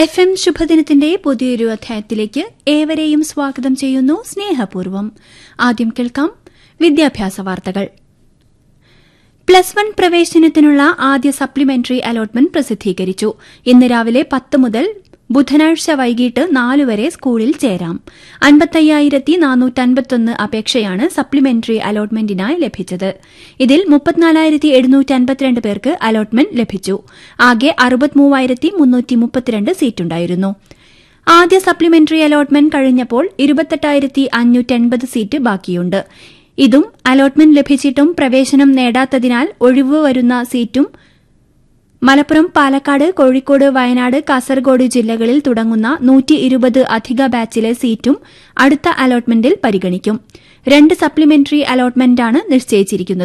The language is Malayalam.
എഫ് എം ശുഭദിനത്തിന്റെ പുതിയൊരു അധ്യായത്തിലേക്ക് ഏവരെയും സ്വാഗതം ചെയ്യുന്നു സ്നേഹപൂർവ്വം ആദ്യം കേൾക്കാം വിദ്യാഭ്യാസ വാർത്തകൾ പ്ലസ് വൺ പ്രവേശനത്തിനുള്ള ആദ്യ സപ്ലിമെന്ററി അലോട്ട്മെന്റ് പ്രസിദ്ധീകരിച്ചു ഇന്ന് രാവിലെ പത്ത് മുതൽ ബുധനാഴ്ച വൈകിട്ട് നാല് വരെ സ്കൂളിൽ ചേരാം അൻപത്തയ്യായിരത്തി നാനൂറ്റൻപത്തൊന്ന് അപേക്ഷയാണ് സപ്ലിമെന്ററി അലോട്ട്മെന്റിനായി ലഭിച്ചത് ഇതിൽ മുപ്പത്തിനാലായിരത്തി എഴുന്നൂറ്റി അൻപത്തിരണ്ട് പേർക്ക് അലോട്ട്മെന്റ് ലഭിച്ചു ആകെ അറുപത്തിമൂവായിരത്തി മുന്നൂറ്റി മുപ്പത്തിരണ്ട് സീറ്റുണ്ടായിരുന്നു ആദ്യ സപ്ലിമെന്ററി അലോട്ട്മെന്റ് കഴിഞ്ഞപ്പോൾ ഇരുപത്തെട്ടായിരത്തി അഞ്ഞൂറ്റൻപത് സീറ്റ് ബാക്കിയുണ്ട് ഇതും അലോട്ട്മെന്റ് ലഭിച്ചിട്ടും പ്രവേശനം നേടാത്തതിനാൽ ഒഴിവ് വരുന്ന സീറ്റും മലപ്പുറം പാലക്കാട് കോഴിക്കോട് വയനാട് കാസർഗോഡ് ജില്ലകളിൽ തുടങ്ങുന്ന നൂറ്റി ഇരുപത് അധിക ബാച്ചിലെ സീറ്റും അടുത്ത അലോട്ട്മെന്റിൽ പരിഗണിക്കും രണ്ട് സപ്ലിമെന്ററി അലോട്ട്മെന്റാണ് നിശ്ചയിച്ചിരിക്കുന്നത്